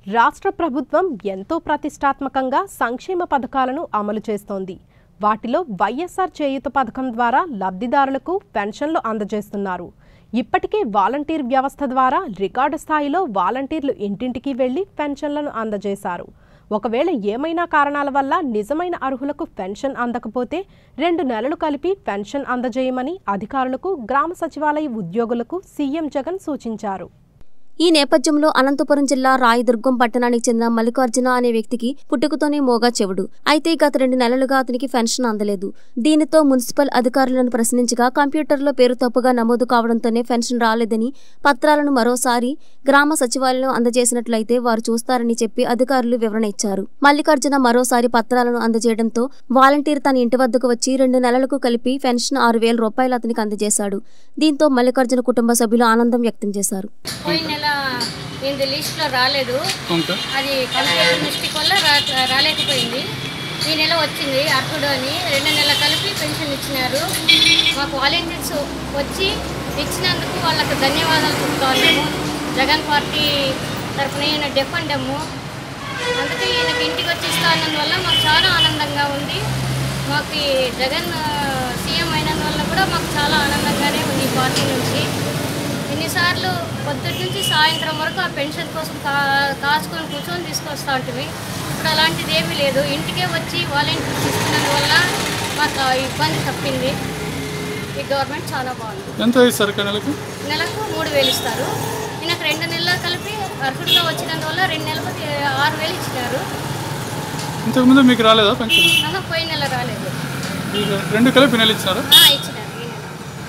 రాష్ట్ర ప్రభుత్వం ఎంతో ప్రతిష్టాత్మకంగా సంక్షేమ పథకాలను అమలు చేస్తోంది వాటిలో వైఎస్ఆర్ చేయూత పథకం ద్వారా లబ్ధిదారులకు పెన్షన్లు అందజేస్తున్నారు ఇప్పటికే వాలంటీర్ వ్యవస్థ ద్వారా రికార్డు స్థాయిలో వాలంటీర్లు ఇంటింటికి వెళ్లి పెన్షన్లను అందజేశారు ఒకవేళ ఏమైనా కారణాల వల్ల నిజమైన అర్హులకు పెన్షన్ అందకపోతే రెండు నెలలు కలిపి పెన్షన్ అందజేయమని అధికారులకు గ్రామ సచివాలయ ఉద్యోగులకు సీఎం జగన్ సూచించారు ఈ నేపథ్యంలో అనంతపురం జిల్లా రాయదుర్గం పట్టణానికి చెందిన మల్లికార్జున అనే వ్యక్తికి పుట్టుకతోనే మోగా చెవుడు అయితే గత రెండు నెలలుగా అతనికి పెన్షన్ అందలేదు దీనితో మున్సిపల్ అధికారులను ప్రశ్నించగా కంప్యూటర్లో పేరు తప్పుగా నమోదు కావడంతోనే పెన్షన్ రాలేదని పత్రాలను మరోసారి గ్రామ సచివాలయం అందజేసినట్లయితే వారు చూస్తారని చెప్పి అధికారులు వివరణ ఇచ్చారు మల్లికార్జున మరోసారి పత్రాలను అందజేయడంతో వాలంటీర్ తన ఇంటి వద్దకు వచ్చి రెండు నెలలకు కలిపి పెన్షన్ ఆరు వేల రూపాయలు అతనికి అందజేశాడు దీంతో మల్లికార్జున కుటుంబ సభ్యులు ఆనందం వ్యక్తం చేశారు పోయిన నెల ఏంది లిస్ట్లో రాలేదు ఓకే అది కంప్యూటర్ మిస్టేక్ వల్ల రా రాలేకపోయింది ఈ నెల వచ్చింది అర్హుడు అని రెండు నెలలు కలిపి పెన్షన్ ఇచ్చినారు మాకు వాలంటీర్స్ వచ్చి ఇచ్చినందుకు వాళ్ళకు ధన్యవాదాలు చెప్తాము జగన్ పార్టీ తరఫున ఈయన డెఫండము అందుకే ఈయనకి ఇంటికి వచ్చి ఇస్తానందువల్ల మాకు చాలా ఆనందంగా ఉంది మాకు ఈ జగన్ ఆ, సీఎం అయినందువల్ల కూడా మాకు చాలా ఆనందంగానే ఉంది ఈ పార్టీ నుంచి ఎన్నిసార్లు పొద్దుటి నుంచి సాయంత్రం వరకు ఆ పెన్షన్ కోసం కా కాచుకొని కూర్చొని తీసుకొస్తా ఉంటుంది ఇప్పుడు అలాంటిది ఏమీ లేదు ఇంటికే వచ్చి వాలంటీర్స్ ఇస్తున్నందువల్ల మాకు ఆ ఇబ్బంది తప్పింది ఈ గవర్నమెంట్ చాలా బాగుంది ఎంత ఇస్తారు నెలకు నెలకు మూడు వేలు ఇస్తారు ఈయనకు రెండు నెలలు కలిపి అర్హుడిగా వచ్చినందువల్ల రెండు నెలలకు ఆరు వేలు ఇచ్చినారు ఇంతకుముందు మీకు రాలేదా పెన్షన్ ఆహా, పోయిన నెల రాలేదు మీకు రెండు కలిపి నెల ఇచ్చినారా ఆ, ఇచ్చినారు ఈ నెల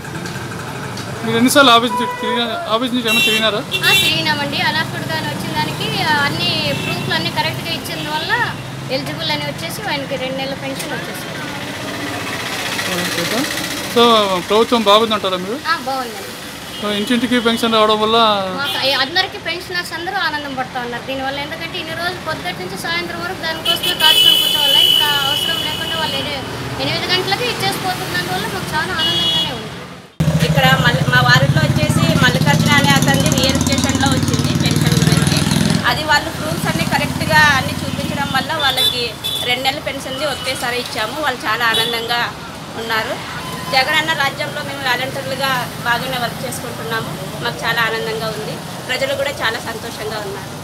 మీరు ఎన్నిసార్లు ఆఫీస్ నుంచి తిరిగిన ఆఫీస్ నుంచి ఏమైనా తిరిగినారా ఆ, తిరిగినామండి అనర్హుడుగా వచ్చిన దానికి అన్ని ప్రూఫ్లు అన్ని కరెక్ట్గా ఇచ్చిన వల్ల ఎలిజిబుల్ అని వచ్చేసి ఆయనకి రెండు నెలల పెన్షన్ వచ్చేసింది ఓకే. సో ప్రభుత్వం బాగుందంటారా మీరు ఆ, బాగుందండి సో ఇంటింటికి పెన్షన్ రావడం వల్ల మాకు అయ్య- అందరికీ పెన్షనర్స్ అందరూ ఆనందం పడుతూ ఉన్నారు దీనివల్ల ఎందుకంటే ఇన్ని రోజులు పొద్దుటి నుంచి సాయంత్రం వరకు దానికోసమే కాచుకొని కూర్చోవాలి ఇంకా అవసరం లేకుండా వాళ్ళు ఎని- ఎనిమిది గంటలకి ఇచ్చేసిపోతున్నందువల్ల మాకు చాలా ఆనందంగానే ఉంది ఇక్కడ మల్లి మా వారిలో వచ్చేసి మల్లికార్జున అనే అతనిది వెరిఫికేషన్లో వచ్చింది పెన్షన్ గురించి అది వాళ్ళు ప్రూఫ్స్ అన్ని కరెక్ట్గా అన్ని చూపించడం వల్ల వాళ్ళకి రెండు నెలల పెన్షన్ది ఒకేసారి ఇచ్చాము వాళ్ళు చాలా ఆనందంగా ఉన్నారు జగన్ అన్న రాజ్యంలో మేము వాలంటీర్లుగా బాగానే వర్క్ చేసుకుంటున్నాము మాకు చాలా ఆనందంగా ఉంది ప్రజలు కూడా చాలా సంతోషంగా ఉన్నారు